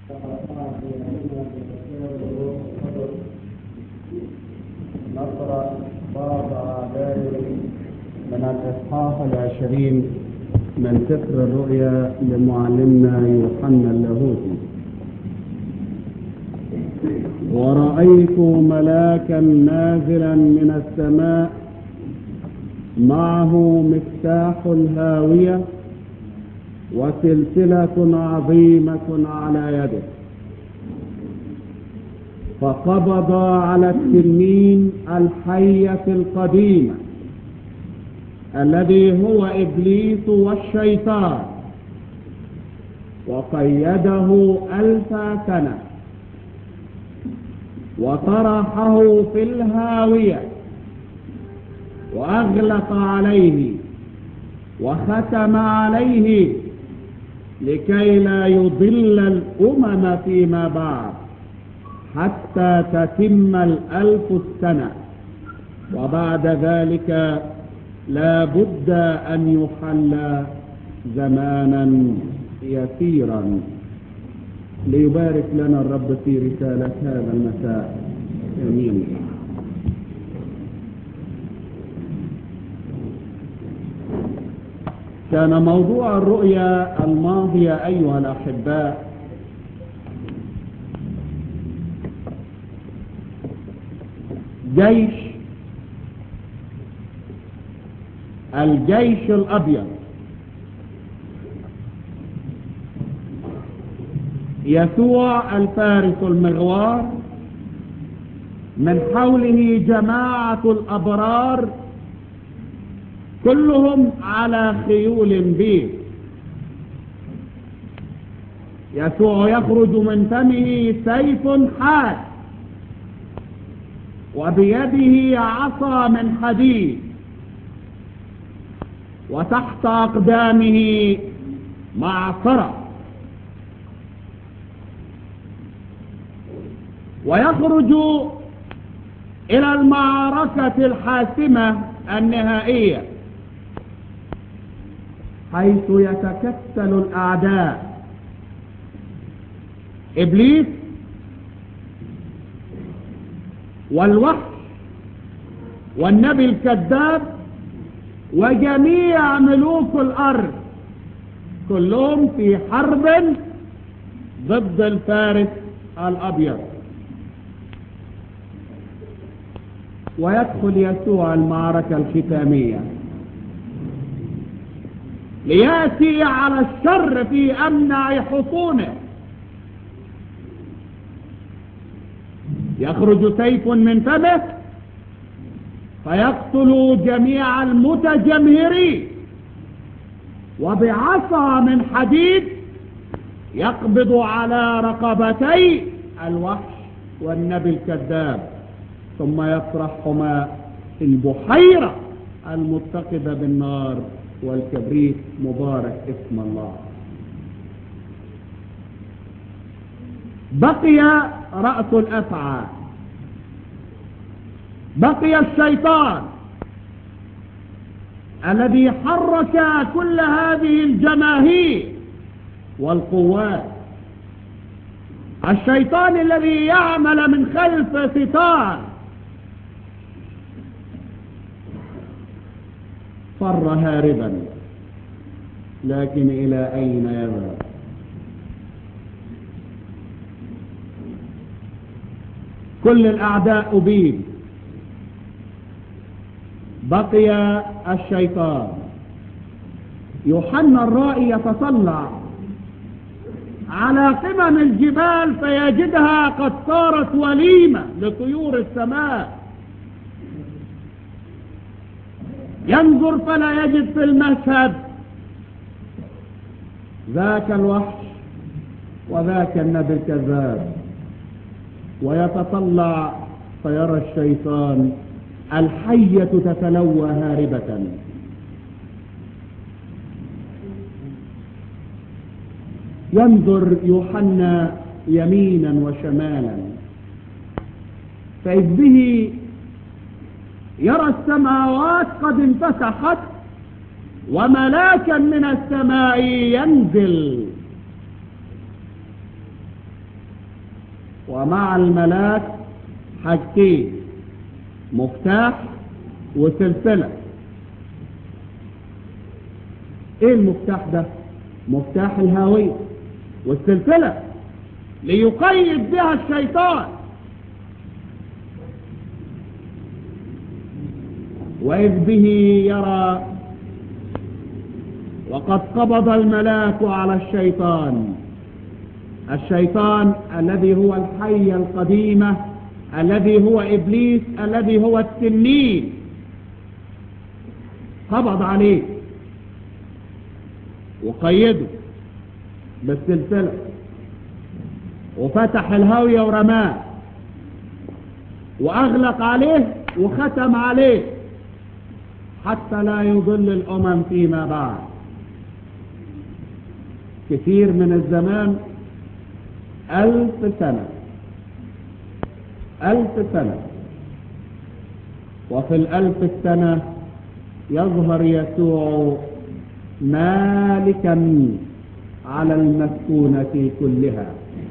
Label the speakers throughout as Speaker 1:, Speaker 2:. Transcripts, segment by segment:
Speaker 1: نقرأ بعض أعداد من الإصحاح العشرين من سفر الرؤيا لمعلمنا يوحنا اللاهوتي ورأيت ملاكا نازلا من السماء معه مفتاح الهاوية وسلسلة عظيمة على يده فقبض على التنين الحية القديمة الذي هو إبليس والشيطان وقيده ألف سنة وطرحه في الهاوية وأغلق عليه وختم عليه لكي لا يضل الأمم فيما بعد حتى تتم الألف السنة وبعد ذلك لا بد أن يحل زمانا يسيرا ليبارك لنا الرب في رسالة هذا المساء امين كان موضوع الرؤيا الماضية أيها الأحباء جيش الجيش الأبيض يسوع الفارس المغوار من حوله جماعة الأبرار كلهم على خيول بيض يسوع يخرج من فمه سيف حاد وبيده عصا من حديد وتحت أقدامه معصرة ويخرج إلى المعركة الحاسمة النهائية حيث يتكتل الأعداء إبليس والوحش والنبي الكذاب وجميع ملوك الأرض كلهم في حرب ضد الفارس الأبيض ويدخل يسوع المعركة الختامية ليأتي على الشر في أمنع حصونه يخرج سيف من فمه فيقتل جميع المتجمهرين وبعصا من حديد يقبض على رقبتي الوحش والنبي الكذاب ثم يطرحهما في البحيرة المتقدة بالنار والكبريت مبارك اسم الله بقي رأس الأفعى بقي الشيطان الذي حرك كل هذه الجماهير والقوات الشيطان الذي يعمل من خلف ستار فر هاربا لكن إلى أين يذهب كل الأعداء أبيد بقي الشيطان يوحنا الرائي يتطلع على قمم الجبال فيجدها قد صارت وليمة لطيور السماء ينظر فلا يجد في المشهد ذاك الوحش وذاك النبي الكذاب ويتطلع فيرى الشيطان الحية تتلوى هاربة ينظر يوحنا يمينا وشمالا فإذ به يرى السماوات قد انفتحت وملاكا من السماء ينزل ومع الملاك حاجتين مفتاح وسلسلة ايه المفتاح ده مفتاح الهاوية والسلسلة ليقيد بها الشيطان وإذ به يرى وقد قبض الملاك على الشيطان الشيطان الذي هو الحية القديمة الذي هو إبليس الذي هو التنين قبض عليه وقيده بالسلسلة وفتح الهاوية ورماه وأغلق عليه وختم عليه حتى لا يضل الأمم فيما بعد كثير من الزمان ألف سنة ألف سنة وفي الألف السنة يظهر يسوع مالكا على المسكونة كلها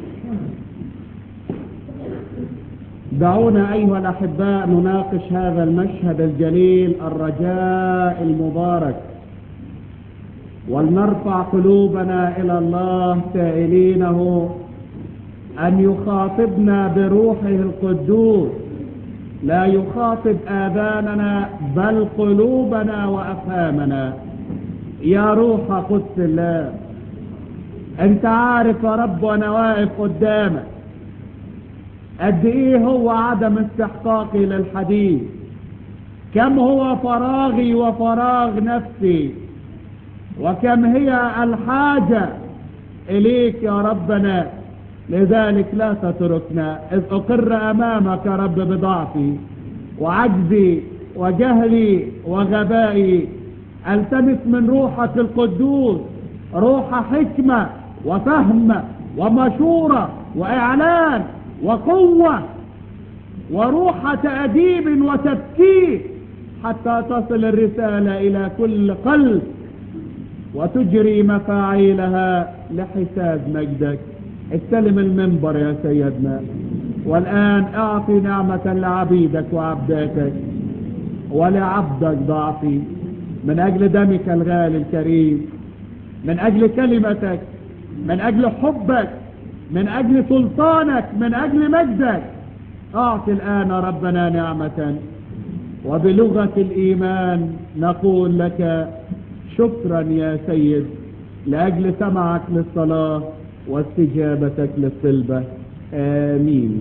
Speaker 1: دعونا أيها الأحباء نناقش هذا المشهد الجليل الرجاء المبارك ولنرفع قلوبنا إلى الله سائلينه أن يخاطبنا بروحه القدوس لا يخاطب آذاننا بل قلوبنا وأفهامنا يا روح قدس الله انت عارف يا رب وانا واقف قدامك قد ايه هو عدم استحقاقي للحديث كم هو فراغي وفراغ نفسي وكم هي الحاجة اليك يا ربنا لذلك لا تتركنا اذ اقر امامك يا رب بضعفي وعجزي وجهلي وغبائي التمس من روحك القدوس روح حكمة وفهم ومشورة واعلان وقوة وروح تأديب وتفكير حتى تصل الرسالة إلى كل قلب وتجري مفاعيلها لحساب مجدك استلم المنبر يا سيدنا والآن اعطي نعمة لعبيدك وعبداتك ولعبدك ضعفي من أجل دمك الغالي الكريم من أجل كلمتك من أجل حبك من أجل سلطانك من أجل مجدك أعطي الآن ربنا نعمة وبلغة الإيمان نقول لك شكرا يا سيد لأجل سمعك للصلاة واستجابتك للطلبة آمين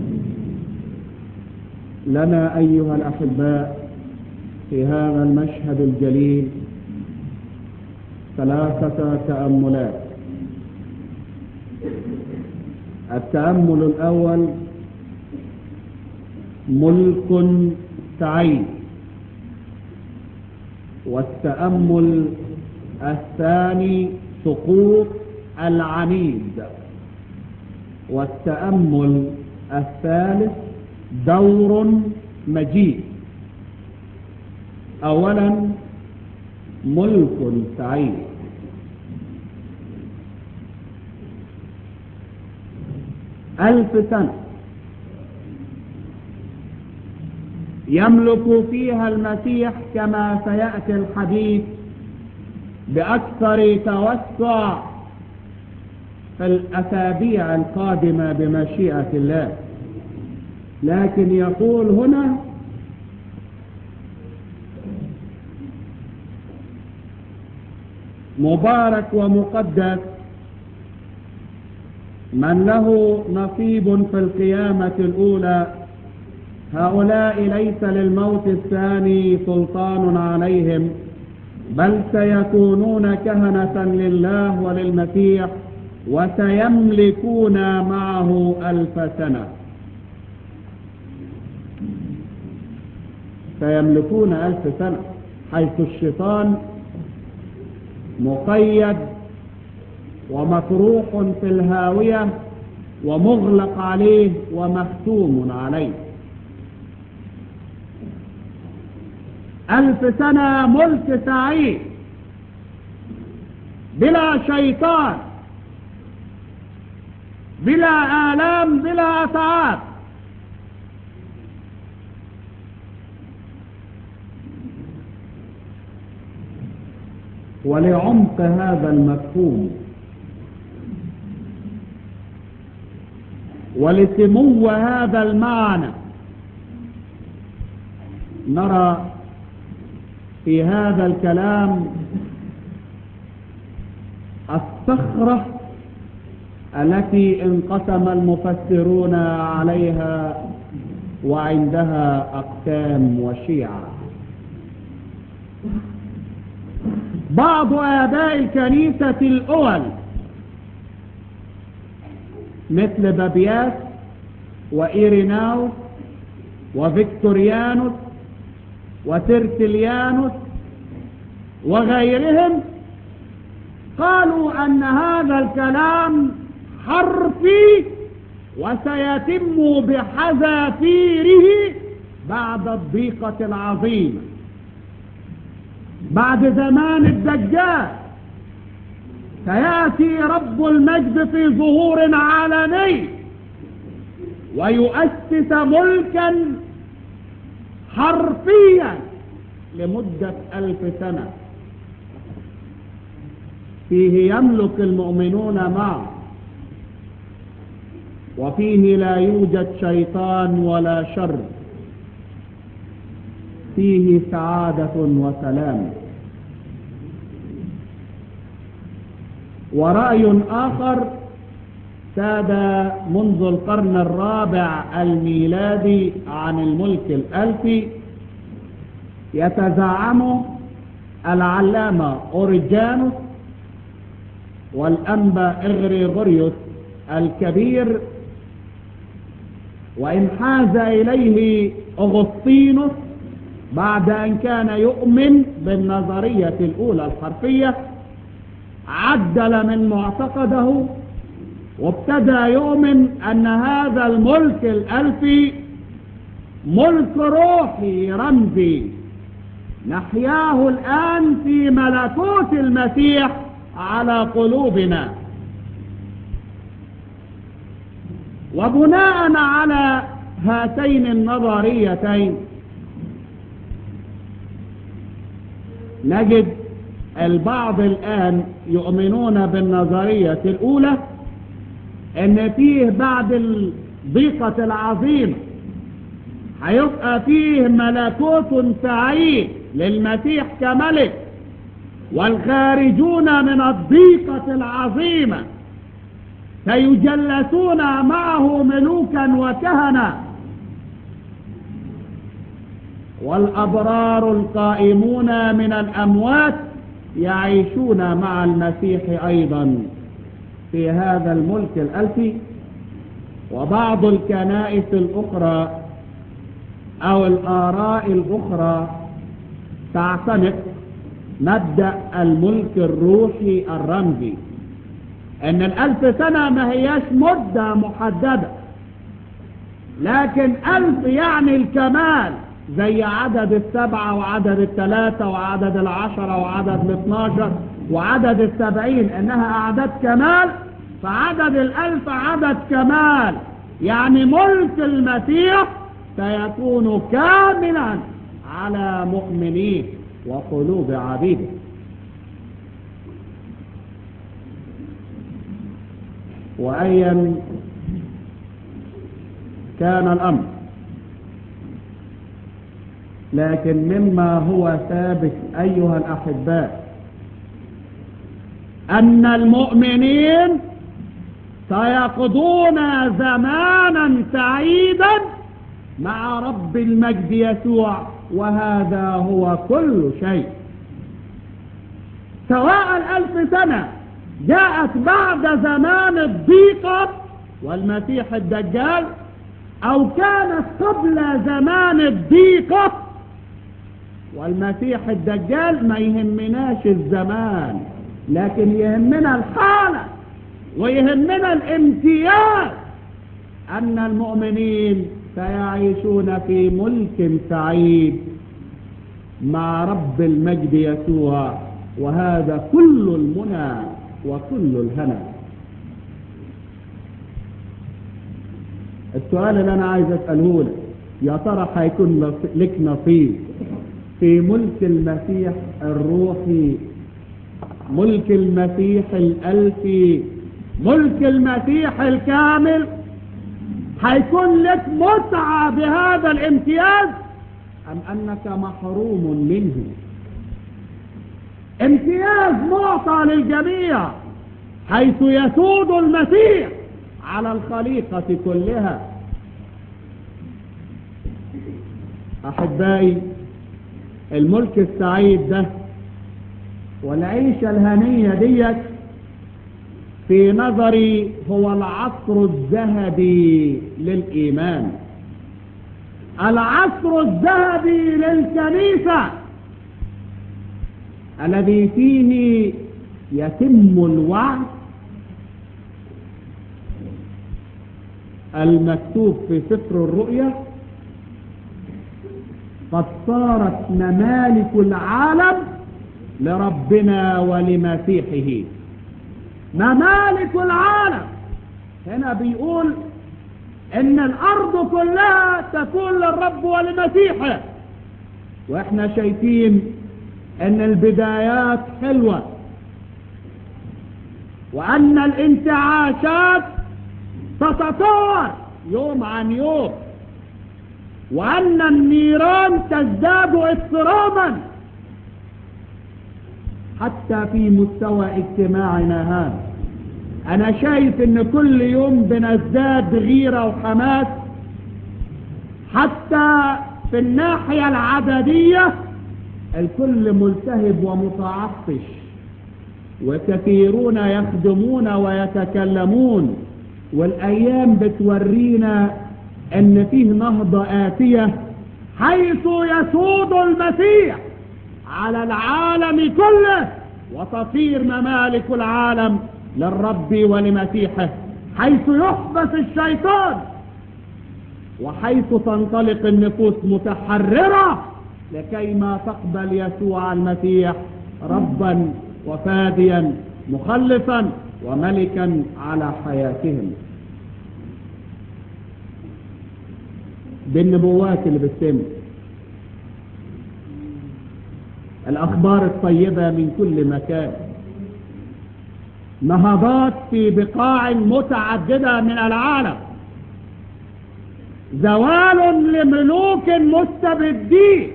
Speaker 1: لنا أيها الأحباء في هذا المشهد الجليل ثلاثة تأملات التأمل الأول ملك سعيد والتأمل الثاني سقوط العنيد والتأمل الثالث دور مجيد أولا ملك سعيد ألف سنة يملك فيها المسيح كما سيأتي الحديث بأكثر توسع في الأسابيع القادمة بمشيئة الله لكن يقول هنا مبارك ومقدس من له نصيب في القيامة الأولى هؤلاء ليس للموت الثاني سلطان عليهم بل سيكونون كهنة لله وللمسيح وسيملكون معه ألف سنة سيملكون ألف سنة حيث الشيطان مقيد ومطروح في الهاوية ومغلق عليه ومختوم عليه ألف سنة ملك سعيد بلا شيطان بلا آلام بلا أتعاب ولعمق هذا المفهوم ولسمو هذا المعنى نرى في هذا الكلام الصخرة التي انقسم المفسرون عليها وعندها أقسام وشيعة بعض آباء الكنيسة الأول مثل بابياس وإيريناوس وفيكتوريانوس وترتليانوس وغيرهم قالوا أن هذا الكلام حرفي وسيتم بحذافيره بعد الضيقة العظيمة بعد زمان الدجال سيأتي رب المجد في ظهور عالمي ويؤسس ملكا حرفيا لمدة ألف سنة فيه يملك المؤمنون معه وفيه لا يوجد شيطان ولا شر فيه سعادة وسلام ورأي آخر ساد منذ القرن الرابع الميلادي عن الملك الألفي يتزعم العلامة أوريجانوس والأنبا إغريغوريوس الكبير وإن حاز إليه أغسطينوس بعد أن كان يؤمن بالنظرية الأولى الحرفية عدل من معتقده وابتدى يؤمن أن هذا الملك الألفي ملك روحي رمزي نحياه الآن في ملكوت المسيح على قلوبنا وبناء على هاتين النظريتين نجد البعض الآن يؤمنون بالنظرية الأولى ان فيه بعد الضيقة العظيمة هيبقى فيه ملكوت سعيد للمسيح كملك والخارجون من الضيقة العظيمة سيجلسون معه ملوكا وكهنة والأبرار القائمون من الأموات يعيشون مع المسيح أيضا في هذا الملك الألفي وبعض الكنائس الأخرى أو الآراء الأخرى تعتنق مبدأ الملك الروحي الرمزي ان الالف سنة ما هياش مدة محددة لكن الف يعني الكمال زي عدد السبعة وعدد الثلاثة وعدد العشرة وعدد الاثناشر وعدد السبعين انها اعداد كمال فعدد الالف عدد كمال يعني ملك المسيح سيكون كاملا على مؤمنيه وقلوب عبيده وأيا كان الأمر لكن مما هو ثابت أيها الأحباء أن المؤمنين سيقضون زمانا سعيدا مع رب المجد يسوع وهذا هو كل شيء سواء الألف سنة جاءت بعد زمان الضيقة والمسيح الدجال أو كانت قبل زمان الضيقة والمسيح الدجال ما يهمناش الزمان لكن يهمنا الحالة ويهمنا الامتياز أن المؤمنين سيعيشون في ملك سعيد مع رب المجد يسوع وهذا كل المنى وكل الهنا السؤال اللي انا عايز اساله لك يا ترى هيكون نص- لك نصيب في ملك المسيح الروحي ملك المسيح الالفي ملك المسيح الكامل هيكون لك متعة بهذا الامتياز ام انك محروم منه امتياز معطى للجميع حيث يسود المسيح على الخليقة كلها أحبائي الملك السعيد ده والعيشة الهنية ديت في نظري هو العصر الذهبي للإيمان العصر الذهبي للكنيسة الذي فيه يتم الوعد المكتوب في سفر الرؤيا قد صارت ممالك العالم لربنا ولمسيحه ممالك العالم هنا بيقول ان الارض كلها تكون للرب ولمسيحه واحنا شايفين ان البدايات حلوة وان الانتعاشات تتطور يوم عن يوم وان النيران تزداد اضطراما حتى في مستوى اجتماعنا هذا انا شايف ان كل يوم بنزداد غيرة وحماس حتى في الناحية العددية الكل ملتهب ومتعطش وكثيرون يخدمون ويتكلمون والايام بتورينا ان فيه نهضة اتية حيث يسود المسيح على العالم كله وتصير ممالك العالم للرب ولمسيحه حيث يحبس الشيطان وحيث تنطلق النفوس متحررة لكي ما تقبل يسوع المسيح ربا وفاديا مخلصا وملكا على حياتهم بالنبوات اللي بتتم الأخبار الطيبة من كل مكان نهضات في بقاع متعددة من العالم زوال لملوك مستبدين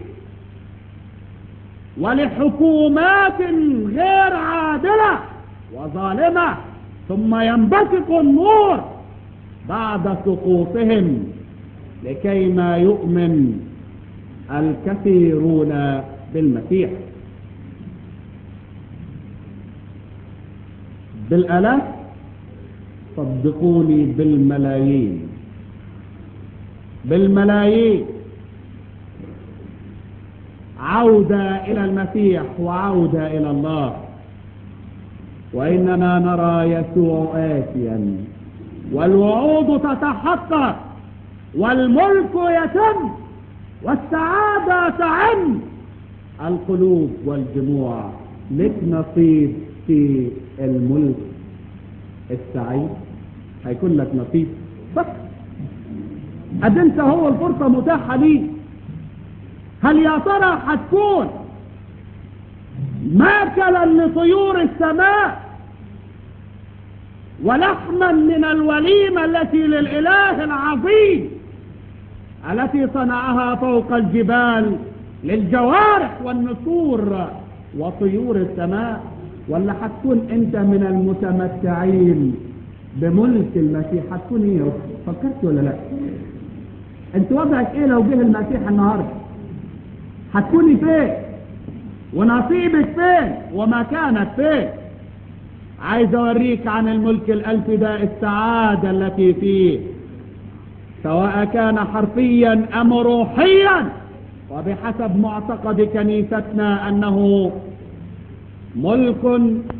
Speaker 1: ولحكومات غير عادلة وظالمة ثم ينبثق النور بعد سقوطهم لكي ما يؤمن الكثيرون بالمسيح بالآلاف صدقوني بالملايين بالملايين عودة إلى المسيح وعودة إلى الله وإننا نرى يسوع آتيا والوعود تتحقق والملك يتم والسعادة تعم القلوب والجموع لك نصيب في الملك السعيد هيكون لك نصيب بس قد انت هو الفرصة متاحة ليك هل يا ترى هتكون ماكلا لطيور السماء ولحما من الوليمة التي للإله العظيم التي صنعها فوق الجبال للجوارح والنسور وطيور السماء ولا هتكون انت من المتمتعين بملك المسيح هتكون ايه فكرت ولا لا انت وضعك ايه لو جه المسيح النهارده هتكوني فين ونصيبك فين ومكانك فين عايز اوريك عن الملك الالف ده السعادة التي فيه سواء كان حرفيا ام روحيا وبحسب معتقد كنيستنا انه ملك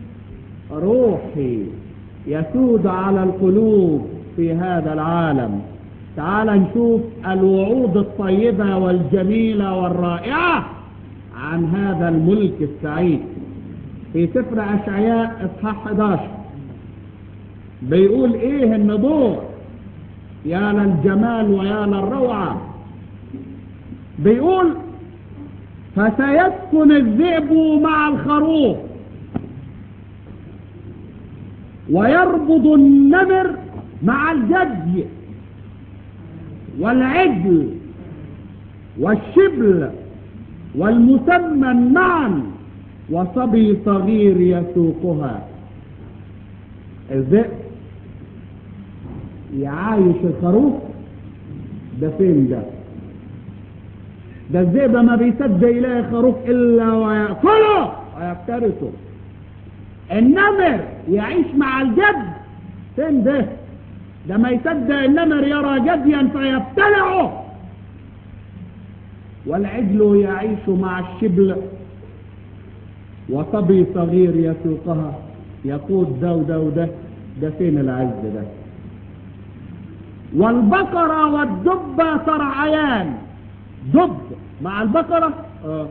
Speaker 1: روحي يسود على القلوب في هذا العالم تعال نشوف الوعود الطيبة والجميلة والرائعة عن هذا الملك السعيد في سفر أشعياء إصحاح 11 بيقول إيه النبوة يا للجمال ويا للروعة بيقول فسيسكن الذئب مع الخروف ويربض النمر مع الجدي والعجل والشبل والمسمن معا وصبي صغير يسوقها الذئب يعايش الخروف ده فين ده ده الذئب ما بيصدق يلاقي خروف الا ويأكله ويفترسه النمر يعيش مع الجد فين ده ده ما يصدق النمر يرى جديا فيبتلعه والعجل يعيش مع الشبل وصبي صغير يسوقها يقود ده وده وده ده فين العز ده والبقرة والدب ترعيان دب مع البقرة آه.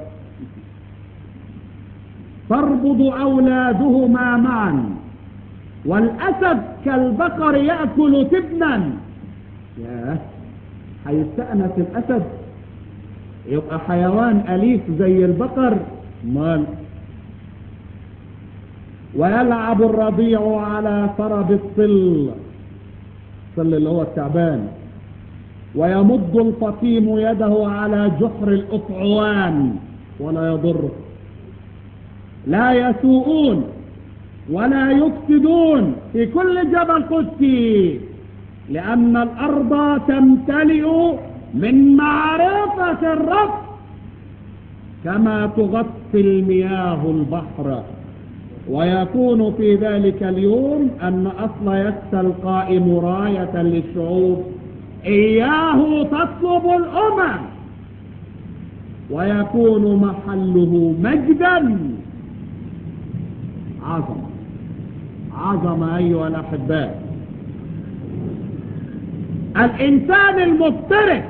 Speaker 1: تربض أولادهما معا والأسد كالبقر يأكل تبنا ياه هيستأنس الأسد يبقى حيوان أليف زي البقر مال ويلعب الرضيع على فرب الصل الصل اللي هو التعبان ويمد الفطيم يده على جحر الأطعوان ولا يضره لا يسوءون ولا يفسدون في كل جبل قدسي لأن الأرض تمتلئ من معرفة الرب كما تغطي المياه البحر ويكون في ذلك اليوم أن أصل يس القائم راية للشعوب إياه تطلب الأمم ويكون محله مجدا عظمة عظمة أيها الأحباء الإنسان المفترس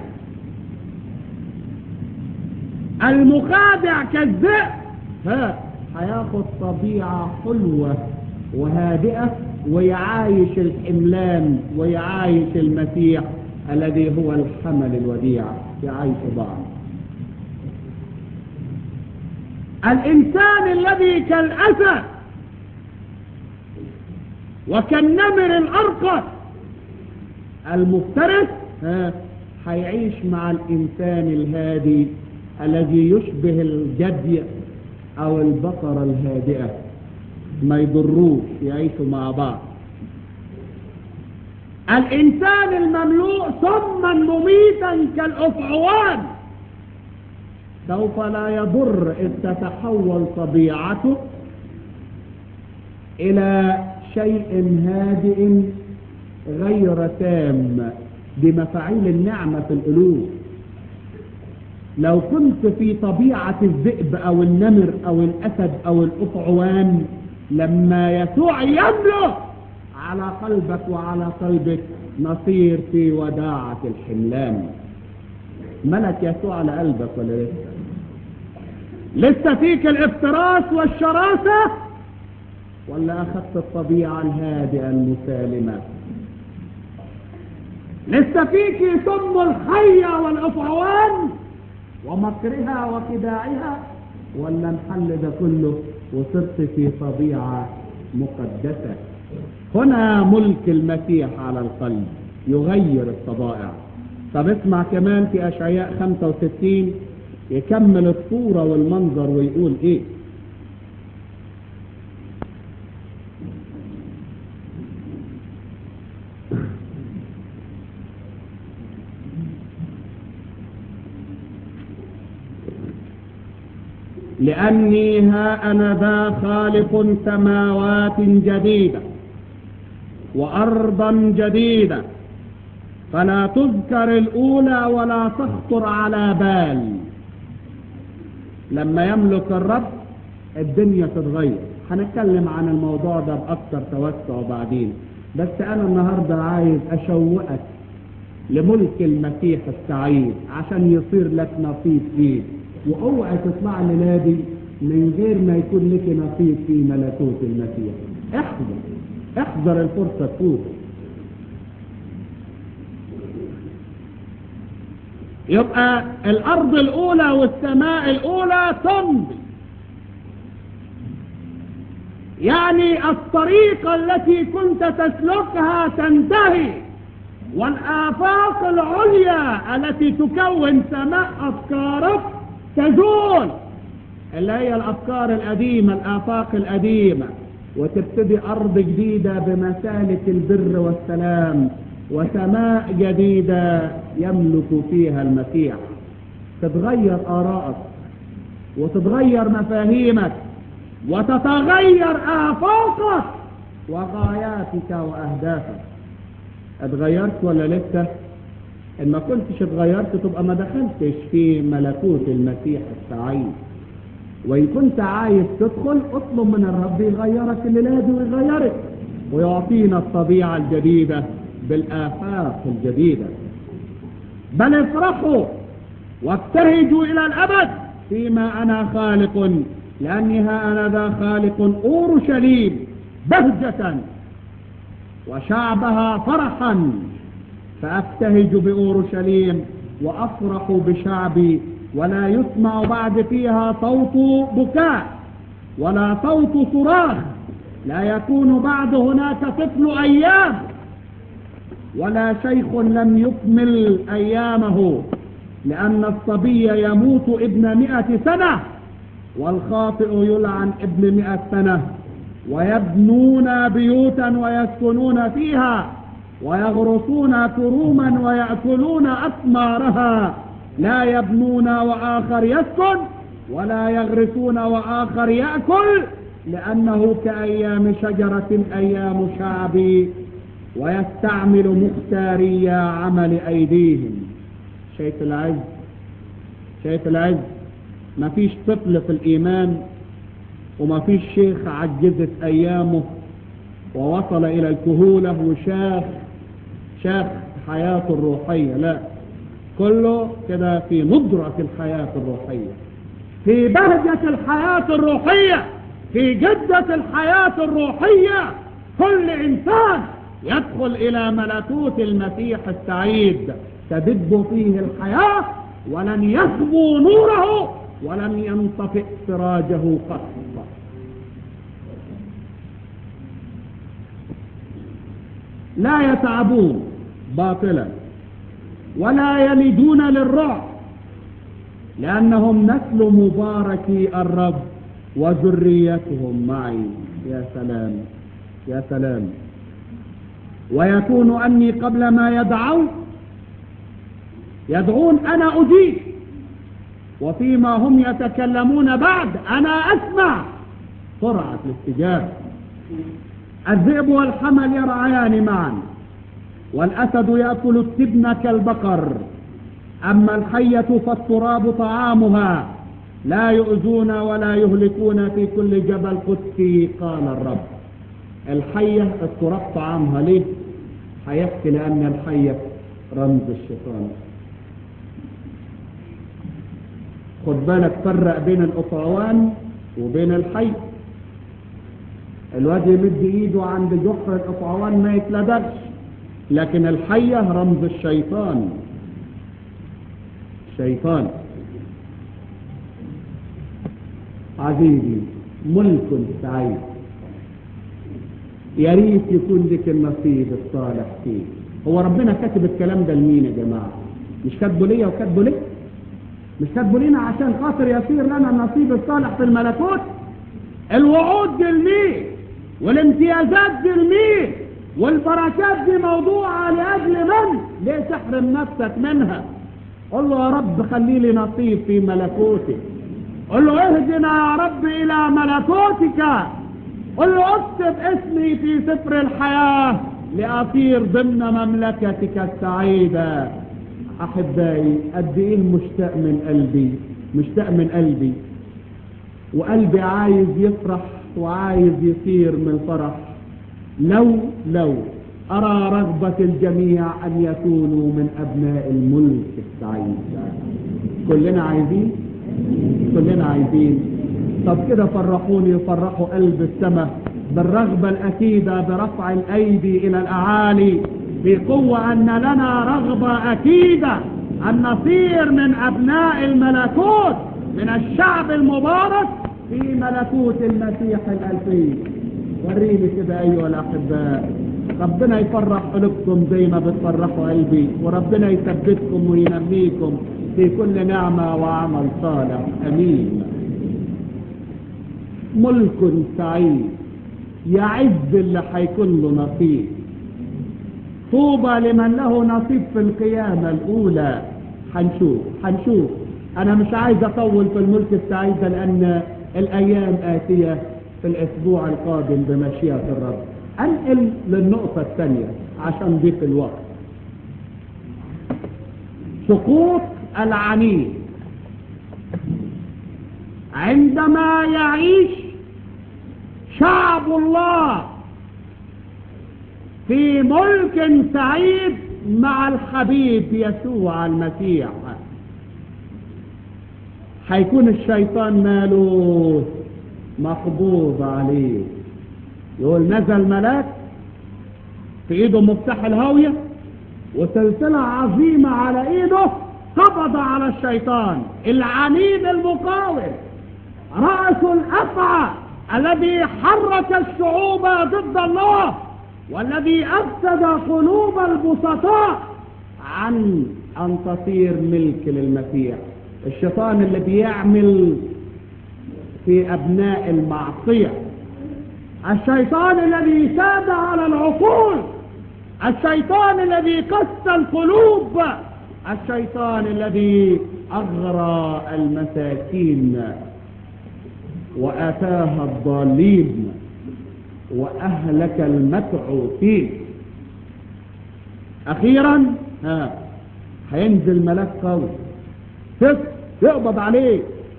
Speaker 1: المخادع كالذئب ها هياخد طبيعة حلوة وهادئة ويعايش الحملان ويعايش المسيح الذي هو الحمل الوديع يعيش بعض الإنسان الذي كالأسد وكالنمر الأرقص المفترس هيعيش مع الإنسان الهادي الذي يشبه الجدي أو البقرة الهادئة ما يضروش يعيشوا مع بعض الإنسان المملوء سما مميتا كالأفعوان سوف لا يضر إذ تتحول طبيعته إلى شيء هادئ غير تام بمفاعيل النعمة في القلوب لو كنت في طبيعة الذئب أو النمر أو الأسد أو الأطعوان لما يسوع يملك على قلبك وعلى قلبك نصير في وداعة الحملان ملك يسوع على قلبك ولا لسه لسه فيك الافتراس والشراسة ولا أخذت الطبيعة الهادئة المسالمة لسه فيك سم الحية والأفعوان ومكرها وخداعها ولا انحل ده كله وصرت في طبيعة مقدسة هنا ملك المسيح على القلب يغير الطبائع طب اسمع كمان في أشعياء 65 يكمل الصورة والمنظر ويقول ايه لأني ها أنا ذا خالق سماوات جديدة وأرضا جديدة فلا تذكر الأولى ولا تخطر على بال لما يملك الرب الدنيا تتغير هنتكلم عن الموضوع ده بأكثر توسع بعدين بس أنا النهاردة عايز أشوقك لملك المسيح السعيد عشان يصير لك نصيب فيه واوعى تطلع لنادي من غير ما يكون لك نصيب في ملكوت المسيح احذر احذر الفرصة تفوت يبقى الأرض الأولى والسماء الأولى تمضي يعني الطريق التي كنت تسلكها تنتهي والآفاق العليا التي تكون سماء أفكارك تزول اللي هي الأفكار القديمة الآفاق القديمة وتبتدي أرض جديدة بمسالك البر والسلام وسماء جديدة يملك فيها المسيح تتغير آراءك وتتغير مفاهيمك وتتغير آفاقك وغاياتك وأهدافك اتغيرت ولا لسه ان ما كنتش اتغيرت تبقى ما دخلتش في ملكوت المسيح السعيد وان كنت عايز تدخل اطلب من الرب يغيرك الليله دي ويغيرك ويعطينا الطبيعه الجديده بالافاق الجديده بل افرحوا وابتهجوا الى الابد فيما انا خالق لاني ها انا ذا خالق اورشليم بهجه وشعبها فرحا فأبتهج بأورشليم وأفرح بشعبي ولا يسمع بعد فيها صوت بكاء ولا صوت صراخ لا يكون بعد هناك طفل أيام ولا شيخ لم يكمل أيامه لأن الصبي يموت ابن مئة سنة والخاطئ يلعن ابن مئة سنة ويبنون بيوتا ويسكنون فيها ويغرسون كروما ويأكلون أثمارها لا يبنون وآخر يسكن ولا يغرسون وآخر يأكل لأنه كأيام شجرة أيام شعبي ويستعمل مختاري عمل أيديهم شايف العز شايف العز ما فيش طفل في الإيمان وما فيش شيخ عجزت أيامه ووصل إلى الكهولة وشاف شاف حياته الروحية لا كله كده في ندرة الحياة الروحية في بهجة الحياة الروحية في جدة الحياة الروحية كل إنسان يدخل إلى ملكوت المسيح السعيد تدب فيه الحياة ولن يخبو نوره ولن ينطفئ سراجه قط لا يتعبون باطلا ولا يلدون للرعب لأنهم نسل مباركي الرب وذريتهم معي يا سلام يا سلام ويكون أني قبل ما يدعون يدعون أنا أجيب وفيما هم يتكلمون بعد أنا أسمع سرعة الاستجابة الذئب والحمل يرعيان معا والأسد يأكل التبن كالبقر أما الحية فالتراب طعامها لا يؤذون ولا يهلكون في كل جبل قدسي قال الرب الحية التراب طعامها ليه هيحكي لأن الحية رمز الشيطان خد بالك فرق بين القطعوان وبين الحي الواد يمد ايده عند جحر القطعوان ما يتلدغش لكن الحية رمز الشيطان شيطان عزيزي ملك سعيد يا ريت يكون لك النصيب الصالح فيه هو ربنا كاتب الكلام ده لمين يا جماعه مش كاتبه ليا وكاتبه ليه مش كاتبه لينا عشان خاطر يصير لنا النصيب الصالح في الملكوت الوعود دي لمين والامتيازات دي لمين والبركات دي موضوعة لأجل من ليه تحرم نفسك منها قل له يا رب خلي لي نصيب في ملكوتك قل له اهدنا يا رب إلى ملكوتك قل له اكتب اسمي في سفر الحياة لأطير ضمن مملكتك السعيدة أحبائي قد إيه مشتاق من قلبي مشتاق من قلبي وقلبي عايز يفرح وعايز يطير من الفرح لو لو أرى رغبة الجميع أن يكونوا من أبناء الملك السعيد كلنا عايزين كلنا عايزين طب كده فرحوني وفرحوا قلب السماء بالرغبة الأكيدة برفع الأيدي إلى الأعالي بقوة أن لنا رغبة أكيدة أن نصير من أبناء الملكوت من الشعب المبارك في ملكوت المسيح الألفي وريني كده أيها الأحباء ربنا يفرح قلوبكم زي ما بتفرحوا قلبي وربنا يثبتكم وينميكم في كل نعمة وعمل صالح أمين ملك سعيد يعز اللي هيكون له نصيب طوبى لمن له نصيب في القيامة الأولى هنشوف هنشوف أنا مش عايز أطول في الملك السعيد ده لأن الأيام آتية في الأسبوع القادم بمشيئة الرب أنقل للنقطة الثانية عشان ضيق الوقت سقوط العنيد عندما يعيش شعب الله في ملك سعيد مع الحبيب يسوع المسيح هيكون الشيطان ماله مقبوض عليه يقول نزل ملاك في ايده مفتاح الهاوية وسلسلة عظيمة على ايده قبض على الشيطان العنيد المقاوم رأس الأفعى الذي حرك الشعوب ضد الله والذي أفسد قلوب البسطاء عن أن تصير ملك للمسيح الشيطان اللي بيعمل في أبناء المعصية الشيطان الذي ساد على العقول الشيطان الذي قس القلوب الشيطان الذي أغرى المساكين وأتاها الضالين وأهلك المتعوفين أخيرا ها هينزل ملاك قوي يقبض عليه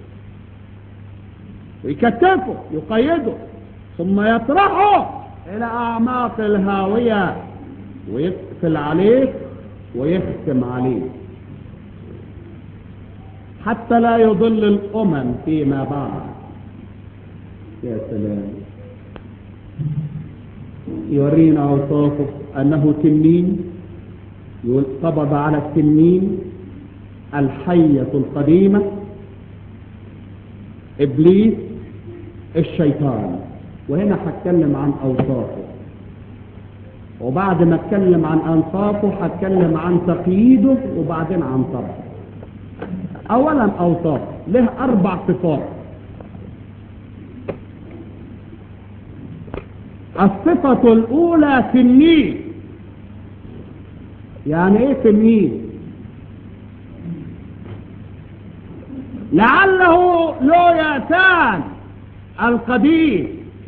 Speaker 1: ويكتفه يقيده ثم يطرحه إلى أعماق الهاوية ويقفل عليه ويختم عليه حتى لا يضل الأمم فيما بعد يا سلام يورينا أوصافه أنه تنين يقول قبض على التنين الحية القديمة إبليس الشيطان وهنا هتكلم عن أوصافه وبعد ما اتكلم عن أنصافه هتكلم عن تقييده وبعدين عن طبعه أولا أوصافه له أربع صفات الصفة الأولى تنين يعني إيه تنين لعله لويتان القديم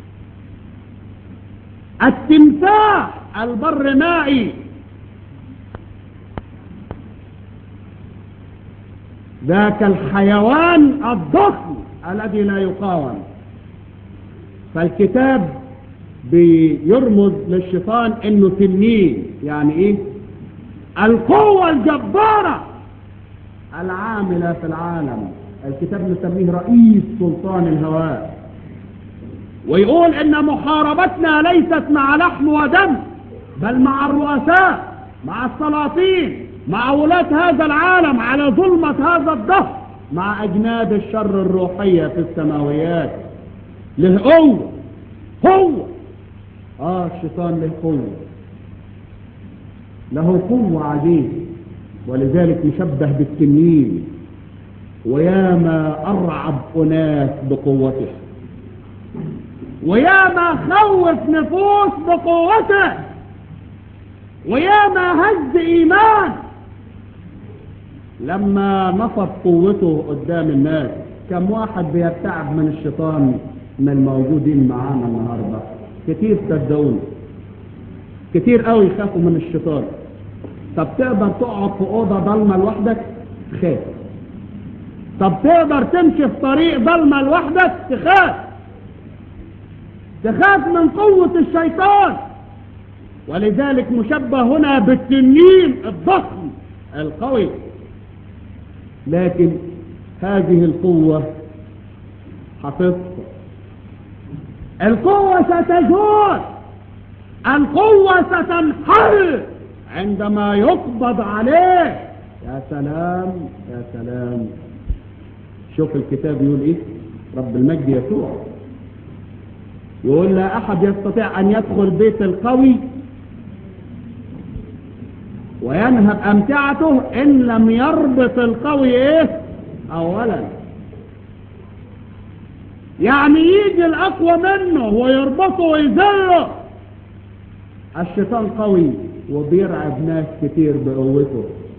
Speaker 1: التمساح البر مائي ذاك الحيوان الضخم الذي لا يقاوم فالكتاب بيرمز للشيطان انه تنين يعني ايه القوة الجبارة العاملة في العالم الكتاب نسميه رئيس سلطان الهواء ويقول ان محاربتنا ليست مع لحم ودم بل مع الرؤساء مع السلاطين مع ولاة هذا العالم على ظلمة هذا الدهر مع اجناد الشر الروحية في السماويات له قوة قوة اه الشيطان له قوة له قوة عجيبة ولذلك يشبه بالتنين وياما أرعب أناس بقوته وياما خوف نفوس بقوته وياما هز إيمان لما نصب قوته قدام الناس كم واحد بيرتعب من الشيطان من الموجودين معانا النهاردة كتير صدقوني كتير قوي يخافوا من الشيطان طب تقدر تقعد في أوضة ضلمة لوحدك خاف طب تقدر تمشي في طريق ضلمة لوحدك تخاف تخاف من قوة الشيطان ولذلك مشبه هنا بالتنين الضخم القوي لكن هذه القوة حفظت القوة ستزول القوة ستنحل عندما يقبض عليه يا سلام يا سلام شوف الكتاب يقول ايه رب المجد يسوع يقول لا احد يستطيع ان يدخل بيت القوي وينهب امتعته ان لم يربط القوي ايه اولا يعني يجي الاقوى منه ويربطه ويذله الشيطان قوي وبيرعب ناس كتير بقوته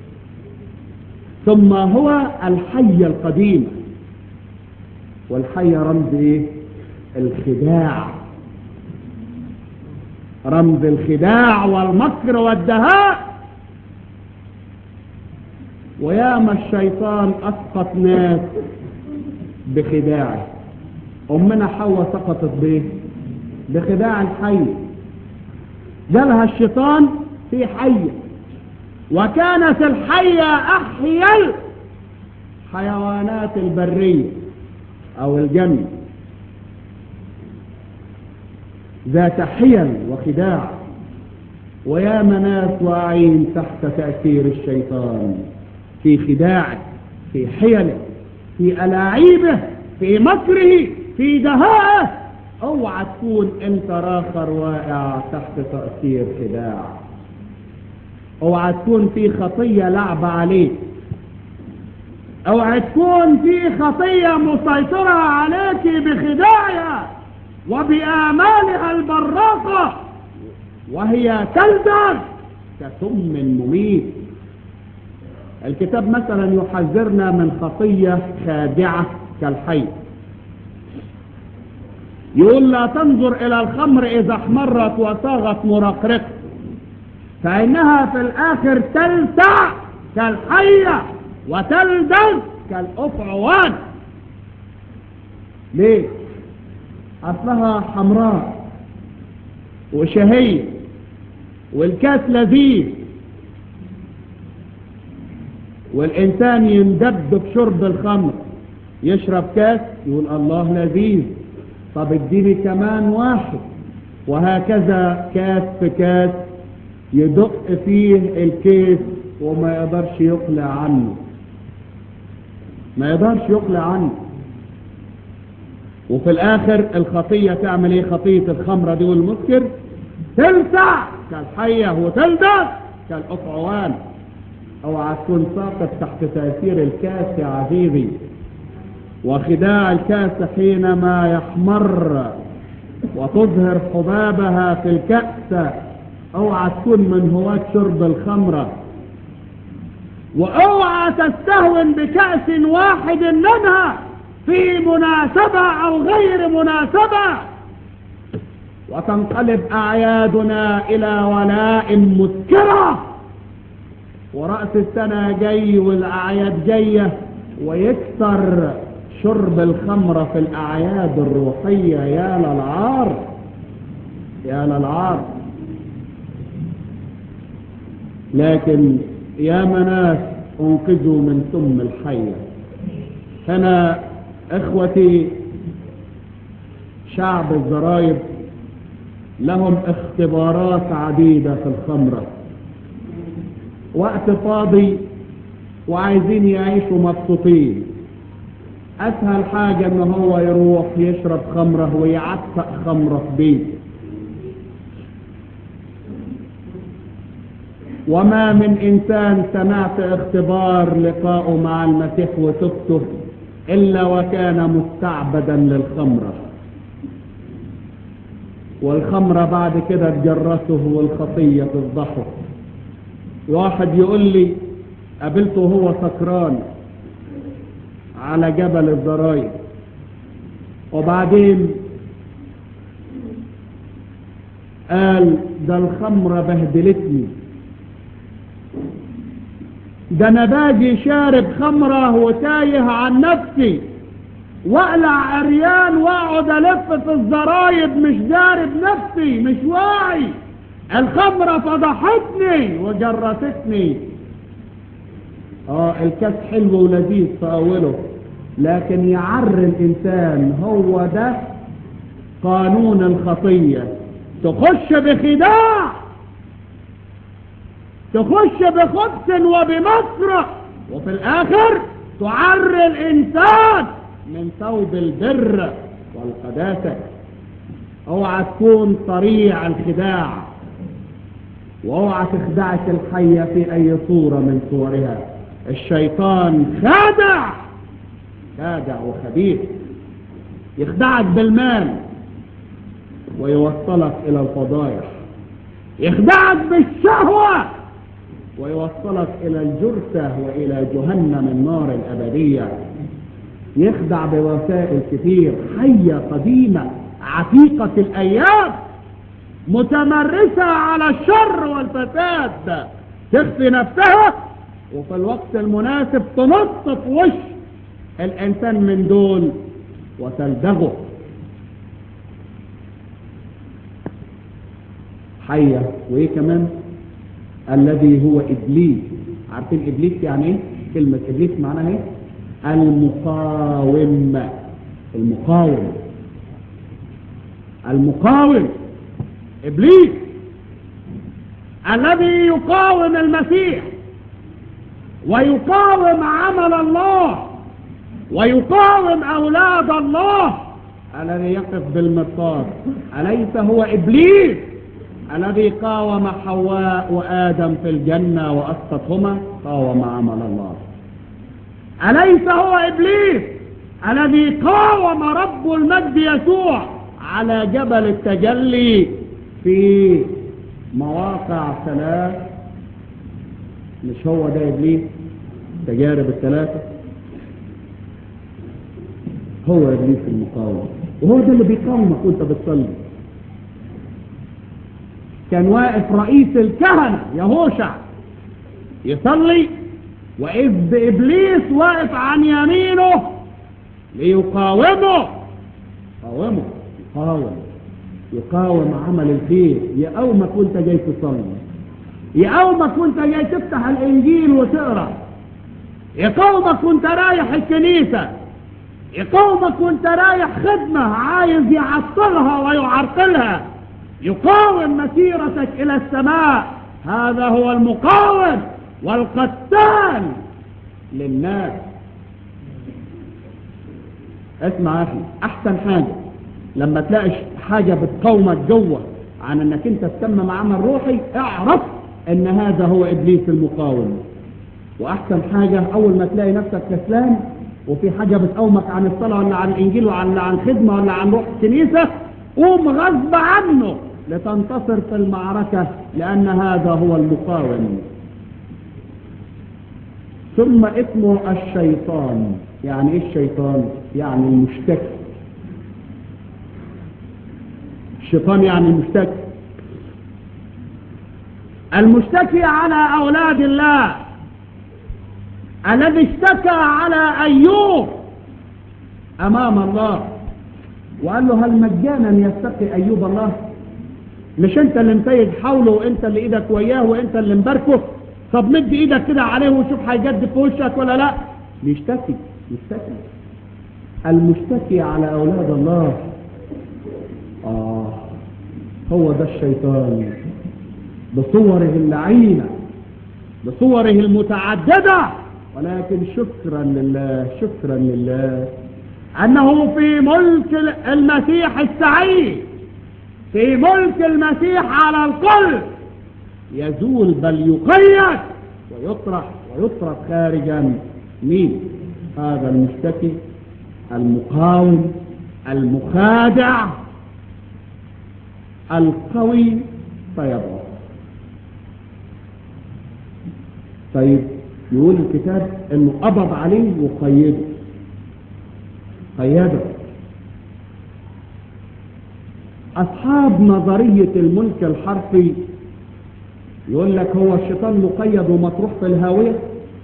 Speaker 1: ثم هو الحية القديمة والحية رمز ايه الخداع رمز الخداع والمكر والدهاء وياما الشيطان اسقط ناس بخداعه امنا حواء سقطت بايه بخداع الحي جالها الشيطان في حيه وكانت الحيه احيا الحيوانات البريه او الجنه ذات حيل وخداع ويا ناس واعين تحت تاثير الشيطان في خداعه في حيله في الاعيبه في مكره في دهائه اوعى تكون انت راخر واقع تحت تأثير خداع اوعى تكون في خطية لعبة عليك اوعى تكون في خطية مسيطرة عليك بخداعها وبآمالها البراقة وهي تلدغ كسم مميت الكتاب مثلا يحذرنا من خطية خادعة كالحي يقول لا تنظر الى الخمر اذا احمرت وصاغت مرقرقة فانها في الاخر تلسع كالحية وتلدغ كالافعوان ليه اصلها حمراء وشهية والكاس لذيذ والانسان يندب بشرب الخمر يشرب كاس يقول الله لذيذ طب اديني كمان واحد وهكذا كاس في كاس يدق فيه الكيس وما يقدرش يقلع عنه ما يقدرش يقلع عنه وفي الاخر الخطية تعمل ايه خطية الخمرة دي والمسكر تلسع كالحية وتلدغ كالأفعوان اوعى تكون ساقط تحت تأثير الكاس يا عزيزي وخداع الكاس حينما يحمر وتظهر حبابها في الكأس اوعى تكون من هواة شرب الخمرة واوعى تستهون بكأس واحد منها في مناسبة او غير مناسبة وتنقلب اعيادنا الى ولاء مسكرة ورأس السنة جاي والاعياد جاية ويكثر شرب الخمر في الأعياد الروحية يا للعار يا للعار لكن يا مناس انقذوا من سم الحية هنا اخوتي شعب الزرايب لهم اختبارات عديدة في الخمرة وقت فاضي وعايزين يعيشوا مبسوطين اسهل حاجة ان هو يروح يشرب خمرة ويعتق خمرة في بيته وما من انسان سمعت اختبار لقائه مع المسيح وتبته الا وكان مستعبدا للخمرة والخمرة بعد كده تجرسه والخطية تفضحه واحد يقول لي قابلته وهو سكران على جبل الزراير وبعدين قال ده الخمرة بهدلتني ده انا باجي شارب خمرة وتايه عن نفسي واقلع عريان واقعد الف في الزرايب مش دارب نفسي مش واعي الخمرة فضحتني وجرستني اه الكاس حلو ولذيذ في اوله لكن يعر الانسان هو ده قانون الخطية تخش بخداع تخش بخبث وبمكر وفي الاخر تعري الانسان من ثوب البر والقداسة اوعى تكون طريع الخداع واوعى تخدعك الحية في اي صورة من صورها الشيطان خادع خادع وخبيث يخدعك بالمال ويوصلك الى الفضايح يخدعك بالشهوة ويوصلك الى الجرسة والى جهنم النار الابدية يخدع بوسائل كثير حية قديمة عتيقة الايام متمرسة على الشر والفساد تخفي نفسها وفي الوقت المناسب تنط في وش الانسان من دول وتلدغه حية وايه كمان الذي هو ابليس عارفين ابليس يعني ايه كلمة ابليس معناها ايه المقاوم المقاوم المقاوم ابليس الذي يقاوم المسيح ويقاوم عمل الله ويقاوم اولاد الله الذي يقف بالمرصاد اليس هو ابليس الذي قاوم حواء وادم في الجنه واسقطهما قاوم عمل الله اليس هو ابليس الذي قاوم رب المجد يسوع على جبل التجلي في مواقع ثلاث مش هو ده ابليس تجارب الثلاثه هو ابليس المقاوم وهو ده اللي بيقاومك وانت بتصلي كان واقف رئيس الكهنة يهوشع يصلي وإذ بإبليس واقف عن يمينه ليقاومه قاومه يقاوم يقاوم عمل الخير يقاومك وانت جاي تصلي يقاومك وانت جاي تفتح الانجيل وتقرا يقاومك وانت رايح الكنيسه يقاومك وانت رايح خدمة عايز يعطلها ويعرقلها يقاوم مسيرتك الى السماء هذا هو المقاوم والقتال للناس اسمع يا اخي احسن حاجة لما تلاقي حاجة بتقاومك جوه عن انك انت تتمم عمل روحي اعرف ان هذا هو ابليس المقاوم واحسن حاجة اول ما تلاقي نفسك كسلان وفي حاجة بتقومك عن الصلاة ولا عن الإنجيل ولا عن خدمة ولا عن روح الكنيسة قوم غصب عنه لتنتصر في المعركة لأن هذا هو المقاوم ثم اسمه الشيطان يعني ايه الشيطان يعني المشتكي الشيطان يعني المشتكي المشتكي على أولاد الله الذي اشتكى على أيوب أمام الله وقال له هل مجانا يستقي أيوب الله مش انت اللي متيج حوله وانت اللي ايدك وياه وانت اللي مباركه طب مد ايدك كده عليه وشوف هيجد في وشك ولا لا بيشتكي يشتكي المشتكي على أولاد الله آه هو ده الشيطان بصوره اللعينة بصوره المتعددة ولكن شكرا لله شكرا لله أنه في ملك المسيح السعيد في ملك المسيح على القلب يزول بل يقيد ويطرح ويطرح خارجا مين هذا المشتكي المقاوم المخادع القوي فيضعف طيب يقول الكتاب انه قبض عليه وقيده قيده اصحاب نظرية الملك الحرفي يقول لك هو الشيطان مقيد ومطروح في الهاوية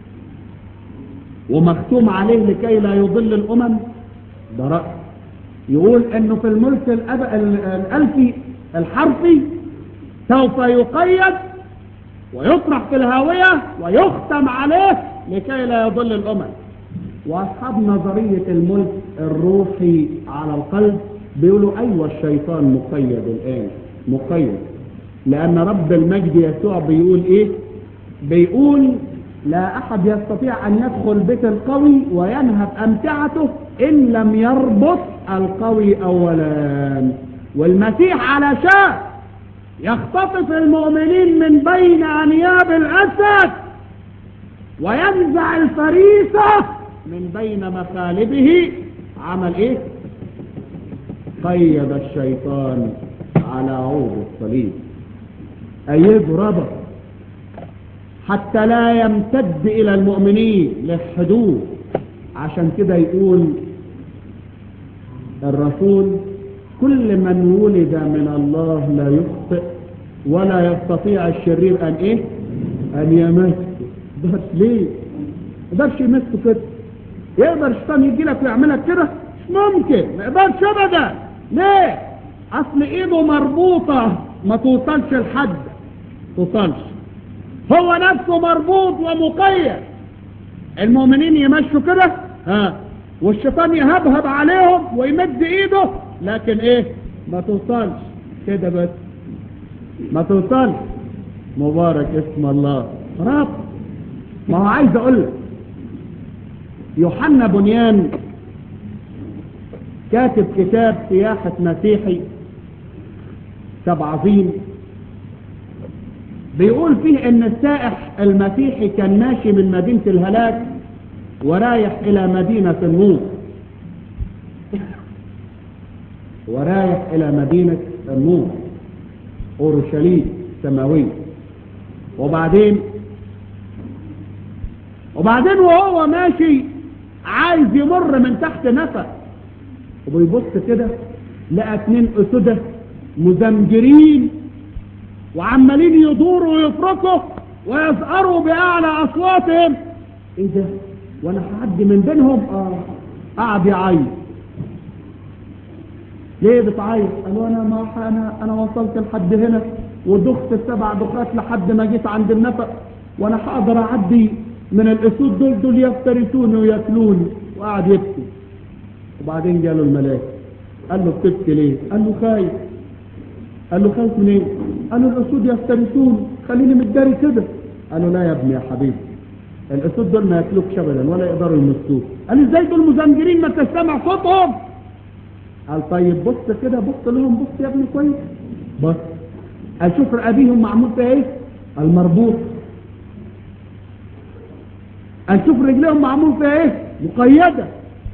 Speaker 1: ومختوم عليه لكي لا يضل الامم ده رأي يقول انه في الملك الأب... الالفي الحرفي سوف يقيد ويطرح في الهاوية ويختم عليه لكي لا يضل الأمم وأصحاب نظرية الملك الروحي على القلب بيقولوا أيوة الشيطان مقيد الآن مقيد لأن رب المجد يسوع بيقول إيه بيقول لا أحد يستطيع أن يدخل بيت القوي وينهب أمتعته إن لم يربط القوي أولا والمسيح علشان يختطف المؤمنين من بين أنياب الأسد وينزع الفريسة من بين مخالبه عمل ايه قيد الشيطان على عود الصليب أيده ربط حتى لا يمتد إلى المؤمنين للحدود عشان كده يقول الرسول كل من ولد من الله لا يخطئ ولا يستطيع الشرير أن إيه أن يمسه بس ليه يقدرش يمسه كده يقدر الشيطان يجي لك ويعملك كده مش ممكن ما يقدرش ابدا ليه اصل ايده مربوطه ما توصلش لحد توصلش هو نفسه مربوط ومقيد المؤمنين يمشوا كده ها والشيطان يهبهب عليهم ويمد ايده لكن ايه ما توصلش كده بس ما توصلش مبارك اسم الله رب ما هو عايز اقول لك يوحنا بنيان كاتب كتاب سياحة مسيحي كتاب عظيم بيقول فيه ان السائح المسيحي كان ماشي من مدينة الهلاك ورايح الى مدينة النور ورايح الى مدينة النور اورشليم سماوية وبعدين وبعدين وهو ماشي عايز يمر من تحت نفق وبيبص كده لقى اتنين اسودة مزمجرين وعمالين يدوروا ويفركوا ويزقروا باعلى اصواتهم ايه ده وانا هعدي من بينهم اه قعد يعيط ليه بتعيط قالوا انا ما انا انا وصلت لحد هنا ودخت السبع دخات لحد ما جيت عند النفق وانا هقدر اعدي من الاسود دول دول يفترسوني وياكلوني وقعد يبكي وبعدين جاله الملاك قال له بتبكي ليه قال له خايف قال له خايف من ايه قال له الاسود يفترسوني خليني متداري كده قال له لا يا ابني يا حبيبي الاسود دول ما ياكلوكش ابدا ولا يقدروا يمسوك قال له ازاي دول مزمجرين ما تسمع صوتهم قال طيب بص كده بص لهم بص يا ابني كويس بص قال شوف ابيهم معمول فيها ايه المربوط قال شوف رجليهم معمول فيها ايه مقيدة